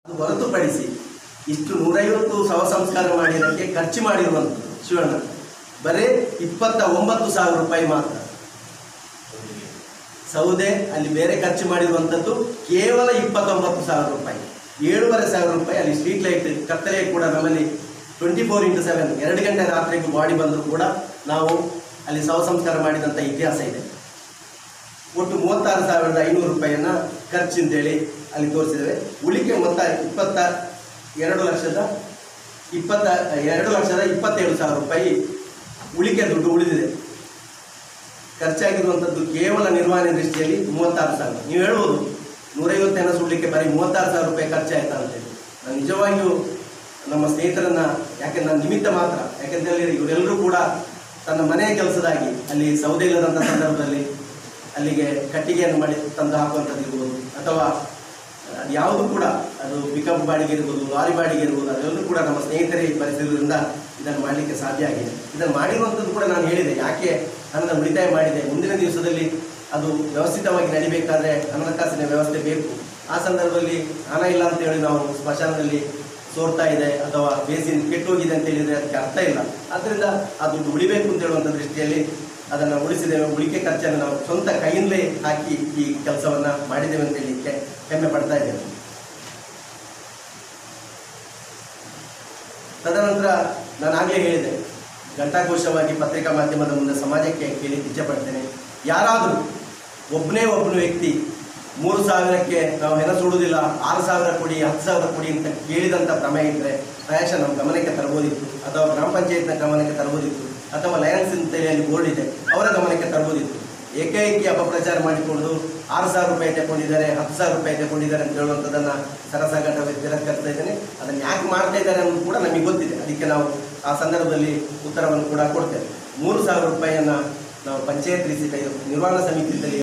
ಅದು ಹೊರತುಪಡಿಸಿ ಇಷ್ಟು ನೂರೈವತ್ತು ಶವ ಸಂಸ್ಕಾರ ಮಾಡಿದ್ದಕ್ಕೆ ಖರ್ಚು ಮಾಡಿರುವಂಥದ್ದು ಶಿವಣ್ಣ ಬರೀ ಇಪ್ಪತ್ತ ಒಂಬತ್ತು ಸಾವಿರ ರೂಪಾಯಿ ಮಾತ್ರ ಸೌದೆ ಅಲ್ಲಿ ಬೇರೆ ಖರ್ಚು ಮಾಡಿರುವಂಥದ್ದು ಕೇವಲ ಇಪ್ಪತ್ತೊಂಬತ್ತು ಸಾವಿರ ರೂಪಾಯಿ ಏಳುವರೆ ಸಾವಿರ ರೂಪಾಯಿ ಅಲ್ಲಿ ಸ್ಟ್ರೀಟ್ ಲೈಟ್ ಕತ್ತಲೆ ಕೂಡ ನಮ್ಮಲ್ಲಿ ಟ್ವೆಂಟಿ ಫೋರ್ ಇಂಟು ಸೆವೆನ್ ಎರಡು ಗಂಟೆ ರಾತ್ರಿಗೂ ಬಾಡಿ ಬಂದರೂ ಕೂಡ ನಾವು ಅಲ್ಲಿ ಶವ ಸಂಸ್ಕಾರ ಮಾಡಿದಂಥ ಇತಿಹಾಸ ಇದೆ ಒಟ್ಟು ಮೂವತ್ತಾರು ಸಾವಿರದ ಐನೂರು ರೂಪಾಯಿಯನ್ನ ಖರ್ಚು ಅಂತೇಳಿ ಅಲ್ಲಿ ತೋರಿಸಿದ್ದೇವೆ ಉಳಿಕೆ ಮೊತ್ತ ಇಪ್ಪತ್ತ ಎರಡು ಲಕ್ಷದ ಇಪ್ಪತ್ತ ಎರಡು ಲಕ್ಷದ ಇಪ್ಪತ್ತೇಳು ಸಾವಿರ ರೂಪಾಯಿ ಉಳಿಕೆ ದುಡ್ಡು ಉಳಿದಿದೆ ಖರ್ಚಾಗಿರುವಂಥದ್ದು ಕೇವಲ ನಿರ್ವಹಣೆ ದೃಷ್ಟಿಯಲ್ಲಿ ಮೂವತ್ತಾರು ಸಾವಿರ ನೀವು ಹೇಳ್ಬೋದು ನೂರೈವತ್ತೇನ ಸುಡ್ಲಿಕ್ಕೆ ಬರೀ ಮೂವತ್ತಾರು ಸಾವಿರ ರೂಪಾಯಿ ಖರ್ಚಾಯ್ತಾ ಅಂತೇಳಿ ನಾನು ನಿಜವಾಗಿಯೂ ನಮ್ಮ ಸ್ನೇಹಿತರನ್ನ ಯಾಕೆ ನಾನು ನಿಮಿತ್ತ ಮಾತ್ರ ಯಾಕೆಂತ ಹೇಳಿದ್ರೆ ಇವರೆಲ್ಲರೂ ಕೂಡ ತನ್ನ ಮನೆಯ ಕೆಲಸದಾಗಿ ಅಲ್ಲಿ ಸೌದೆ ಇಲ್ಲದಂಥ ಸಂದರ್ಭದಲ್ಲಿ ಅಲ್ಲಿಗೆ ಕಟ್ಟಿಗೆಯನ್ನು ಮಾಡಿ ತಂದು ಹಾಕುವಂಥದ್ದು ಇರ್ಬೋದು ಅಥವಾ ಅದು ಯಾವುದು ಕೂಡ ಅದು ಪಿಕಪ್ ಬಾಡಿಗೆ ಇರ್ಬೋದು ಲಾರಿ ಬಾಡಿಗೆ ಇರ್ಬೋದು ಅದೆಲ್ಲರೂ ಕೂಡ ನಮ್ಮ ಸ್ನೇಹಿತರೇ ಭರಿಸಿರೋದ್ರಿಂದ ಇದನ್ನು ಮಾಡಲಿಕ್ಕೆ ಸಾಧ್ಯ ಆಗಿದೆ ಇದನ್ನು ಮಾಡಿರುವಂಥದ್ದು ಕೂಡ ನಾನು ಹೇಳಿದೆ ಯಾಕೆ ಹಣದ ಉಳಿತಾಯ ಮಾಡಿದೆ ಮುಂದಿನ ದಿವಸದಲ್ಲಿ ಅದು ವ್ಯವಸ್ಥಿತವಾಗಿ ನಡಿಬೇಕಾದ್ರೆ ಹಣಕಾಸಿನ ವ್ಯವಸ್ಥೆ ಬೇಕು ಆ ಸಂದರ್ಭದಲ್ಲಿ ಹಣ ಇಲ್ಲ ಅಂತ ಹೇಳಿ ನಾವು ಸ್ಮಶಾನದಲ್ಲಿ ಸೋರ್ತಾ ಇದೆ ಅಥವಾ ಬೇಸಿನ್ ಕೆಟ್ಟೋಗಿದೆ ಅಂತ ಹೇಳಿದ್ರೆ ಅದಕ್ಕೆ ಅರ್ಥ ಇಲ್ಲ ಆದ್ದರಿಂದ ಆ ದುಡ್ಡು ಉಳಿಬೇಕು ಅಂತ ಹೇಳುವಂಥ ದೃಷ್ಟಿಯಲ್ಲಿ ಅದನ್ನು ಉಳಿಸಿದ್ದೇವೆ ಉಳಿಕೆ ಖರ್ಚನ್ನು ನಾವು ಸ್ವಂತ ಕೈಯಿಂದಲೇ ಹಾಕಿ ಈ ಕೆಲಸವನ್ನ ಮಾಡಿದ್ದೇವೆ ಅಂತ ಹೇಳಲಿಕ್ಕೆ ಹೆಮ್ಮೆ ಪಡ್ತಾ ಇದ್ದೇವೆ ತದನಂತರ ನಾನು ಆಗಲೇ ಹೇಳಿದೆ ಘಂಟಾಘೋಷವಾಗಿ ಪತ್ರಿಕಾ ಮಾಧ್ಯಮದ ಮುಂದೆ ಸಮಾಜಕ್ಕೆ ಕೇಳಿ ಇಚ್ಛೆಪಡ್ತೇನೆ ಯಾರಾದರೂ ಒಬ್ಬನೇ ಒಬ್ಬನ ವ್ಯಕ್ತಿ ಮೂರು ಸಾವಿರಕ್ಕೆ ನಾವು ಹೆಣ ಸುಡುವುದಿಲ್ಲ ಆರು ಸಾವಿರ ಕೊಡಿ ಹತ್ತು ಸಾವಿರ ಕೊಡಿ ಅಂತ ಕೇಳಿದಂಥ ಪ್ರಮೇಯ ಇದ್ದರೆ ಪ್ರಾಯಶಃ ನಮ್ಮ ಗಮನಕ್ಕೆ ತರಬಹುದಿತ್ತು ಅಥವಾ ಗ್ರಾಮ ಪಂಚಾಯತ್ನ ಗಮನಕ್ಕೆ ತರಬಹುದಿತ್ತು ಅಥವಾ ಲಯನ್ಸ್ ಅಂತೇಳಿ ಅಲ್ಲಿ ಬೋರ್ಡ್ ಇದೆ ಅವರ ಗಮನಕ್ಕೆ ತರಬಹುದಿತ್ತು ಏಕೈಕಿ ಅಪಪ್ರಚಾರ ಮಾಡಿಕೊಂಡು ಆರು ಸಾವಿರ ರೂಪಾಯಿ ತಗೊಂಡಿದ್ದಾರೆ ಹತ್ತು ಸಾವಿರ ರೂಪಾಯಿ ತಗೊಂಡಿದ್ದಾರೆ ಅಂತ ಹೇಳುವಂಥದ್ದನ್ನು ಸರಸಗಟ ತಿರಸ್ಕರಿಸ್ತಾ ಇದ್ದೇನೆ ಅದನ್ನು ಯಾಕೆ ಮಾಡ್ತಾ ಇದ್ದಾರೆ ಅನ್ನೋದು ಕೂಡ ನಮಗೆ ಗೊತ್ತಿದೆ ಅದಕ್ಕೆ ನಾವು ಆ ಸಂದರ್ಭದಲ್ಲಿ ಉತ್ತರವನ್ನು ಕೂಡ ಕೊಡ್ತೇವೆ ಮೂರು ಸಾವಿರ ರೂಪಾಯಿಯನ್ನು ನಾವು ಪಂಚಾಯತ್ ರಿಸಿಟ್ ನಿರ್ವಹಣಾ ಸಮಿತಿಯಲ್ಲಿ